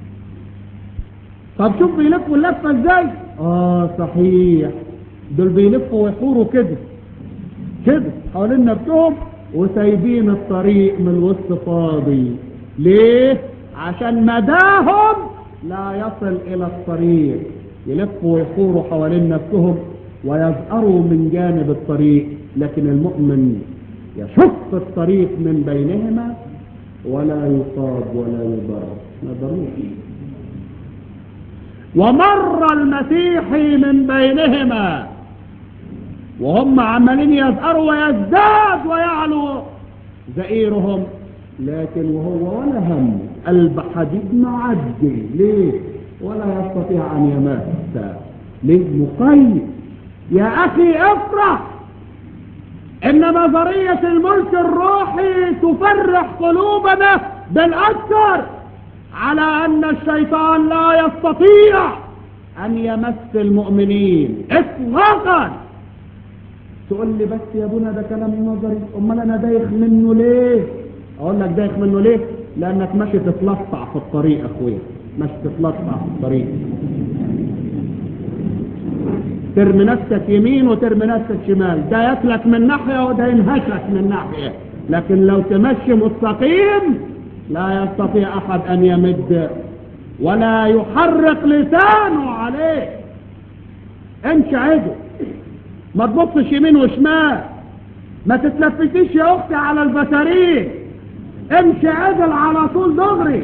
Speaker 1: طب شوف بيلفوا اللفة ازاي اه صحيح دول بيلفوا ويحوروا كده كده حوالين نفسهم وسايبين الطريق من الوسط فاضي ليه عشان مداهم لا يصل الى الطريق يلفوا ويحوروا حوالين نفسهم ويزأروا من جانب الطريق لكن المؤمن يشق الطريق من بينهما ولا يصاب ولا يضر ما ضروش ومر المسيحي من بينهما وهم عمالين يزأروا ويزداد ويعلو زئيرهم لكن وهو ولا هم قلب حديد معدي ليه ولا يستطيع ان يمس ليه مقيد يا اخي افرح ان نظرية الملك الروحي تفرح قلوبنا بالاكثر على ان الشيطان لا يستطيع ان يمس المؤمنين اطلاقا تقول لي بس يا ابونا ده كلام نظري امال انا دايخ منه ليه اقول لك دايخ منه ليه لانك ماشي تتلطع في الطريق اخويا ماشي تتلطع في الطريق ترمي نفسك يمين وترمي نفسك شمال ده ياكلك من ناحية وده ينهشك من ناحية لكن لو تمشي مستقيم لا يستطيع احد ان يمد ولا يحرك لسانه عليه امشي عدل ما تبصش يمين وشمال ما تتلفتيش يا اختي على البشرين امشي عدل على طول دغري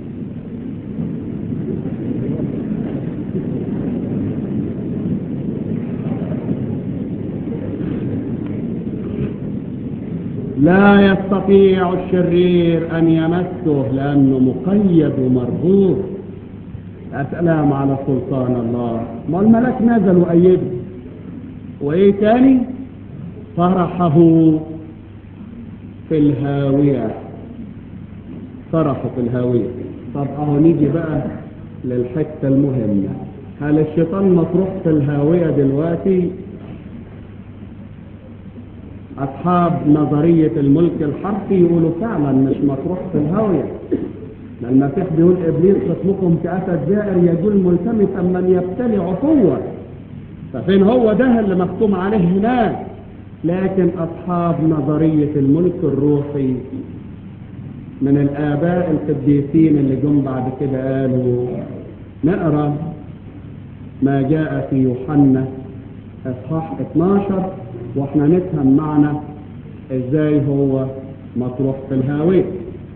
Speaker 1: لا يستطيع الشرير ان يمسه لانه مقيد ومربوط السلام على سلطان الله ما الملك نزل وايده وايه تاني فرحه في الهاوية طرحوا في الهاوية طب اهو نيجي بقى للحتة المهمة هل الشيطان مطروح في الهاوية دلوقتي أصحاب نظرية الملك الحرفي يقولوا فعلا مش مطروح في الهاوية المسيح بيقول إبليس خصمكم كأسد زائر يقول ملتمسا من يبتلع عفوا ففين هو ده اللي مختوم عليه هناك لكن أصحاب نظرية الملك الروحي من الآباء القديسين اللي جم بعد كده قالوا نقرأ ما جاء في يوحنا اصحاح 12 واحنا نفهم معنى ازاي هو مطروح في الهاوية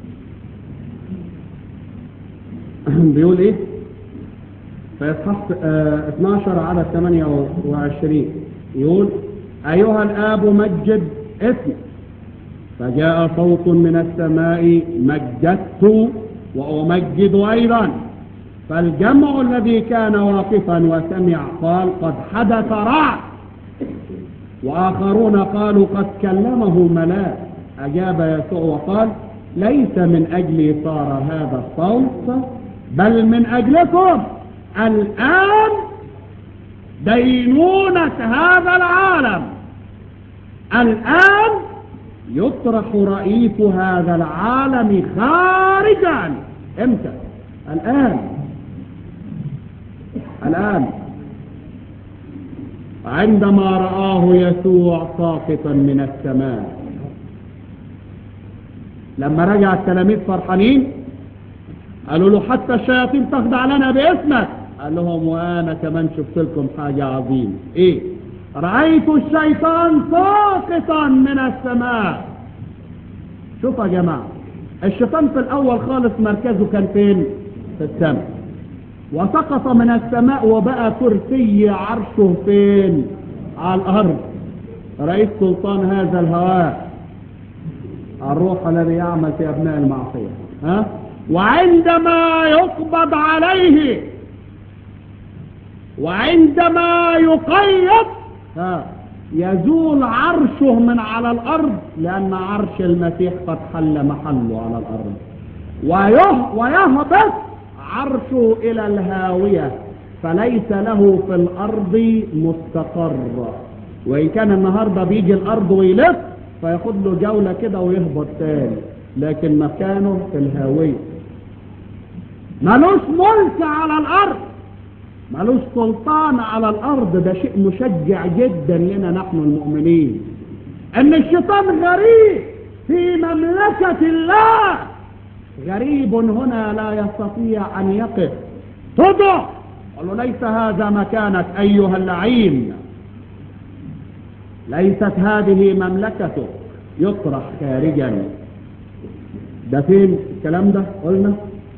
Speaker 1: بيقول ايه في اصحاح 12 عدد 28 يقول ايها الاب مجد اسمك فجاء صوت من السماء مجدت وامجد ايضا فالجمع الذي كان واقفا وسمع قال قد حدث رعد وآخرون قالوا قد كلمه ملاك أجاب يسوع وقال ليس من أجلي صار هذا الصوت بل من أجلكم الآن دينونة هذا العالم الآن يطرح رئيس هذا العالم خارجا امتى الآن الآن عندما رآه يسوع ساقطا من السماء لما رجع التلاميذ فرحانين قالوا له حتى الشياطين تخضع لنا باسمك قال لهم وانا كمان شفت لكم حاجة عظيمة ايه رأيت الشيطان ساقطا من السماء شوف يا جماعة الشيطان في الاول خالص مركزه كان فين في السماء وسقط من السماء وبقى كرسي عرشه فين على الارض رئيس سلطان هذا الهواء الروح الذي يعمل في ابناء المعصية ها وعندما يقبض عليه وعندما يقيد ها يزول عرشه من على الارض لان عرش المسيح قد حل محله على الارض ويه ويهبط عرشه الى الهاوية فليس له في الارض مستقر وان كان النهاردة بيجي الارض ويلف فياخد له جولة كده ويهبط تاني لكن مكانه في الهاوية ملوش ملك على الارض ملوش سلطان على الارض ده شيء مشجع جدا لنا نحن المؤمنين ان الشيطان غريب في مملكة الله غريب هنا لا يستطيع ان يقف تضع قال له ليس هذا مكانك ايها اللعين ليست هذه مملكتك يطرح خارجا ده فين الكلام ده قلنا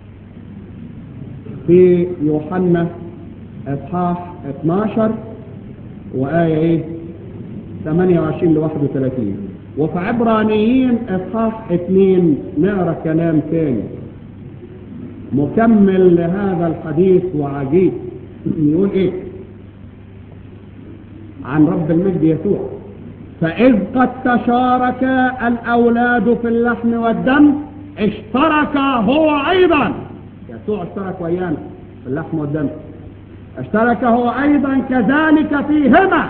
Speaker 1: في يوحنا اصحاح 12 وآية ايه 28 ل 31 وفي عبرانيين اصحاح 2 نقرا كلام ثاني مكمل لهذا الحديث وعجيب يقول ايه عن رب المجد يسوع فإذ قد تشارك الأولاد في اللحم والدم اشترك هو أيضا يسوع اشترك ويانا في اللحم والدم اشترك هو أيضا كذلك فيهما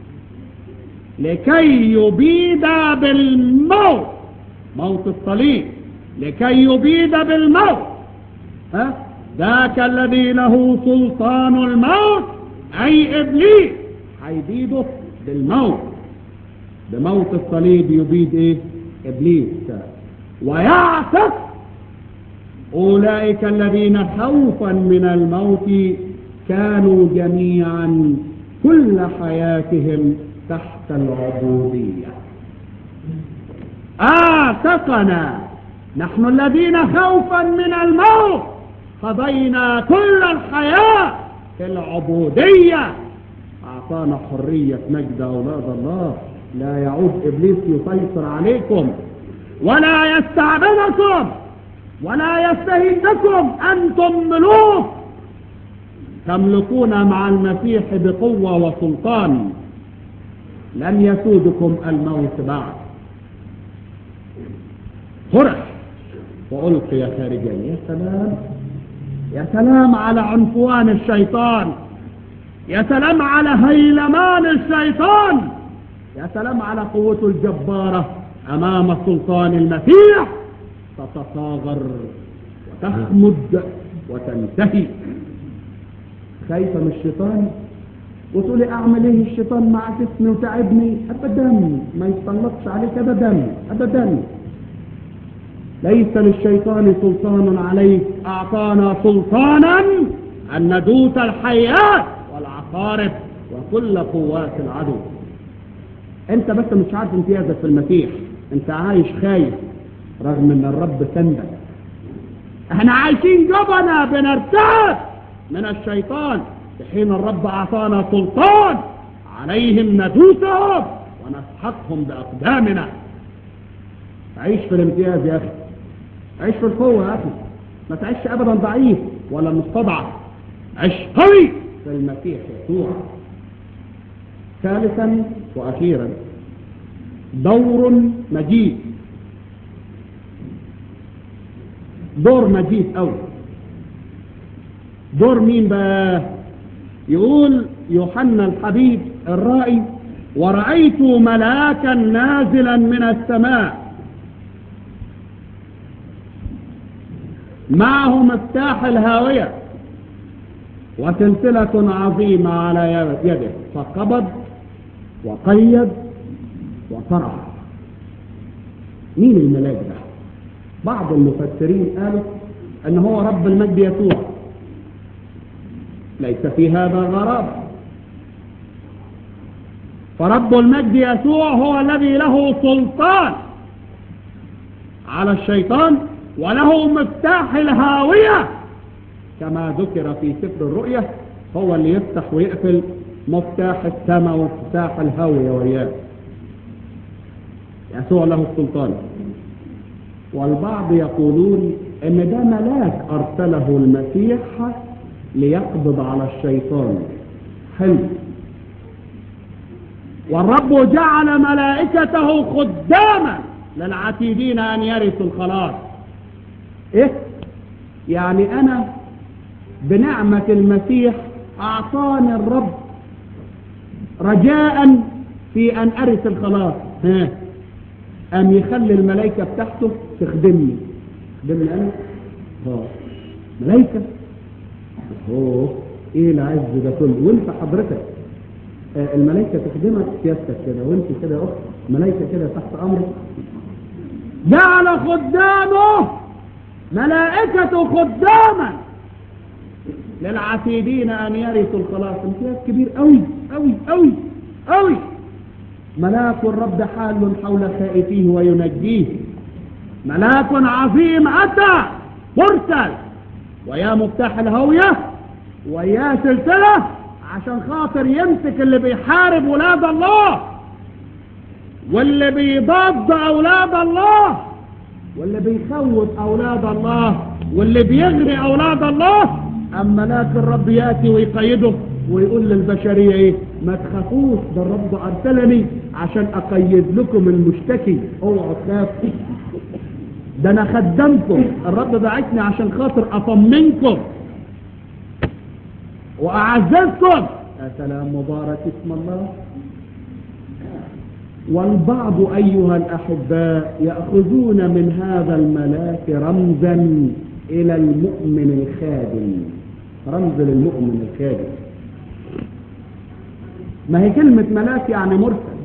Speaker 1: لكي يبيد بالموت موت الصليب لكي يبيد بالموت ها ذاك الذي له سلطان الموت أي إبليس هيبيده بالموت بموت الصليب يبيد ايه ابليس ويعتق اولئك الذين خوفا من الموت كانوا جميعا كل حياتهم تحت العبودية آتقنا نحن الذين خوفا من الموت قضينا كل الحياة في العبودية أعطانا حرية مجد أولاد الله لا يعود إبليس يسيطر عليكم ولا يستعبدكم ولا يستهينكم أنتم ملوك تملكون مع المسيح بقوة وسلطان لن يسودكم الموت بعد فرح وألقي خارجا يا سلام يا سلام على عنفوان الشيطان يا سلام على هيلمان الشيطان يا سلام على قوته الجبارة أمام سلطان المسيح تتصاغر وتخمد وتنتهي خايفة من الشيطان وتقولي اعمل ايه الشيطان مع جسمي وتعبني ابدا ما يتسلطش عليك ابدا ابدا ليس للشيطان سلطان عليك اعطانا سلطانا ان ندوس الحيات والعقارب وكل قوات العدو انت بس مش عارف امتيازك في المسيح انت عايش خايف رغم ان الرب سندك احنا عايشين جبنا بنرتعب من الشيطان في حين الرب اعطانا سلطان عليهم ندوسهم ونسحقهم باقدامنا عيش في الامتياز يا اخي عيش في القوه يا اخي ما تعيش ابدا ضعيف ولا مستضعف عيش قوي في المسيح يسوع ثالثا واخيرا دور مجيد دور مجيد قوي دور مين بقى يقول يوحنا الحبيب الرائي ورأيت ملاكا نازلا من السماء معه مفتاح الهاوية وسلسلة عظيمة على يده فقبض وقيد وصرع مين الملاك ده بعض المفسرين قالوا ان هو رب المجد يسوع ليس في هذا غرابة فرب المجد يسوع هو الذي له سلطان على الشيطان وله مفتاح الهاوية كما ذكر في سفر الرؤية هو اللي يفتح ويقفل مفتاح السماء ومفتاح الهاوية وياه يسوع له السلطان والبعض يقولون ان ده ملاك ارسله المسيح ليقبض على الشيطان حلو والرب جعل ملائكته خداما للعتيدين ان يرثوا الخلاص ايه يعني انا بنعمة المسيح اعطاني الرب رجاء في ان ارث الخلاص ها ام يخلي الملائكة بتاعته تخدمني تخدمني انا اه ملائكة اوه ايه العز ده كله وانت حضرتك آه الملائكة تخدمك سيادتك كده وانت كده يا اخت ملائكة كده تحت امرك جعل خدامه ملائكة خداما للعتيدين ان يرثوا الخلاص امتياز كبير قوي قوي قوي قوي ملاك الرب حال حول خائفيه وينجيه ملاك عظيم اتى مرسل ويا مفتاح الهوية ويا سلسلة عشان خاطر يمسك اللي بيحارب ولاد الله واللي بيضاد اولاد الله واللي بيخوف اولاد الله واللي بيغري اولاد الله اما ملاك الرب ياتي ويقيده ويقول للبشرية ايه ما تخافوش ده الرب ارسلني عشان اقيد لكم المشتكي اوعوا تخافوا ده انا خدمكم الرب بعتني عشان خاطر اطمنكم واعززكم يا سلام مبارك اسم الله والبعض ايها الاحباء ياخذون من هذا الملاك رمزا الى المؤمن الخادم رمز للمؤمن الخادم ما هي كلمة ملاك يعني مرسل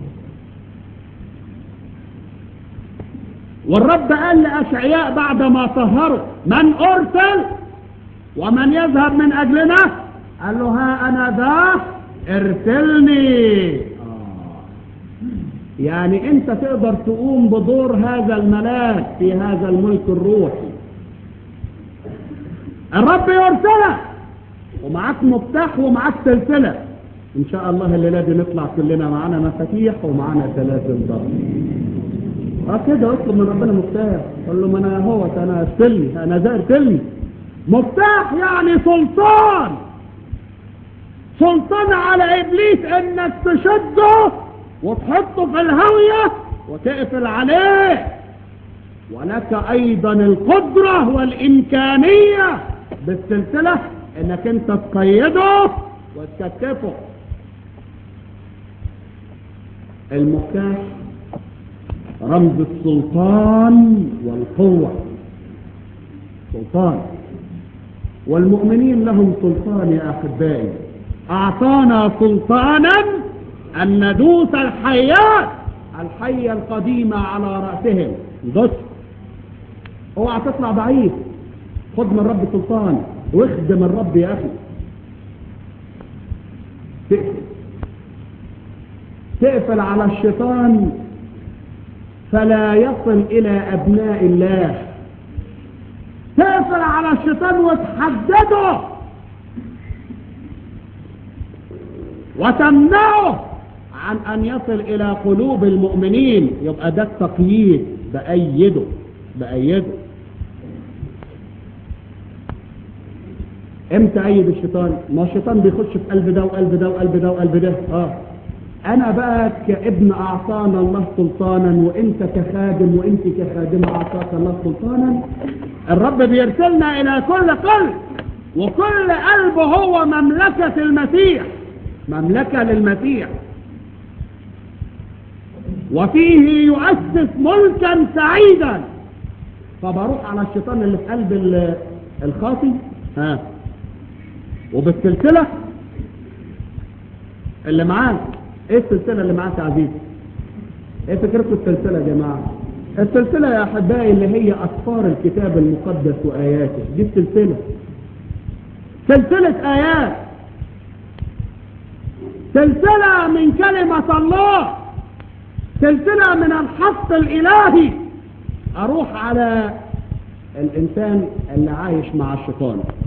Speaker 1: والرب قال لأشعياء بعدما طهره من أرسل ومن يذهب من أجلنا قال له ها أنا ذا ارسلني آه. يعني أنت تقدر تقوم بدور هذا الملاك في هذا الملك الروحي الرب يرسلك ومعاك مفتاح ومعاك سلسلة ان شاء الله الليلة دي نطلع كلنا معانا مفاتيح ومعانا سلاسل ضغط اه كده اطلب من ربنا مفتاح قول له ما انا اهوت انا ارسلني انا ده ارسلني مفتاح يعني سلطان سلطان على ابليس انك تشده وتحطه في الهاوية وتقفل عليه ولك ايضا القدرة والامكانية بالسلسلة انك انت تقيده وتكتفه المكاح رمز السلطان والقوة سلطان والمؤمنين لهم سلطان يا أحبائي أعطانا سلطانا أن ندوس الحيات الحية القديمة على رأسهم دس اوعى تطلع ضعيف خد من الرب سلطان واخدم الرب يا أخي تقفل تقفل على الشيطان فلا يصل إلى أبناء الله تقفل على الشيطان وتحدده وتمنعه عن أن يصل إلى قلوب المؤمنين يبقى ده التقييد بأيده بأيده امتى أيد الشيطان ما الشيطان بيخش في قلب ده وقلب ده وقلب ده وقلب ده اه انا بقى كابن اعطانا الله سلطانا وانت كخادم وانت كخادمة اعطاك الله سلطانا الرب بيرسلنا الى كل قلب وكل قلب هو مملكة المسيح مملكة للمسيح وفيه يؤسس ملكا سعيدا فبروح على الشيطان اللي في قلب الخاطي ها وبالسلسلة اللي معاك ايه السلسلة اللي معاك يا عزيزي ايه فكرتكم السلسلة يا جماعة السلسلة يا احبائي اللي هي اسفار الكتاب المقدس واياته دي السلسلة سلسلة ايات سلسلة من كلمة الله سلسلة من الحق الالهي اروح على الانسان اللي عايش مع الشيطان